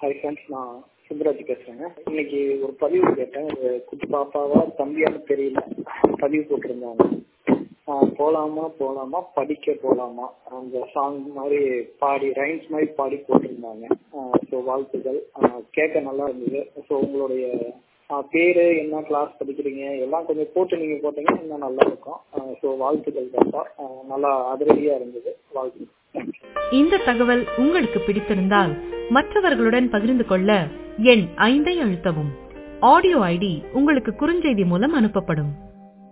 hi friends நான் சுந்தராஜ் பேசுறேங்க இன்னைக்கு ஒரு பதிவு கேட்டேன் ஒரு குட்டி பாப்பாவா தம்பியான்னு தெரியல பதிவு போட்டிருந்தாங்க ஆஹ் போலாமா போலாமா படிக்க போலாமா அந்த சாங் மாதிரி பாடி ரைம்ஸ் மாதிரி பாடி போட்டிருந்தாங்க ஸோ வாழ்த்துக்கள் ஆஹ் கேட்க நல்லா இருந்தது ஸோ உங்களுடைய ஆஹ் பேரு என்ன கிளாஸ் படிக்கிறீங்க எல்லாம் கொஞ்சம் போட்டு நீங்க போட்டீங்கன்னா இன்னும் நல்லா இருக்கும் ஸோ வாழ்த்துக்கள் பாப்பா ஆஹ் நல்லா அதிரடியா இருந்தது வாழ்த்துக்கள் தேங்க்யூ இந்த தகவல் உங்களுக்கு பிடித்திருந்தால் மற்றவர்களுடன் பகிர்ந்து கொள்ள எண் ஐந்தை அழுத்தவும் ஆடியோ ஐடி உங்களுக்கு குறுஞ்செய்தி மூலம் அனுப்பப்படும்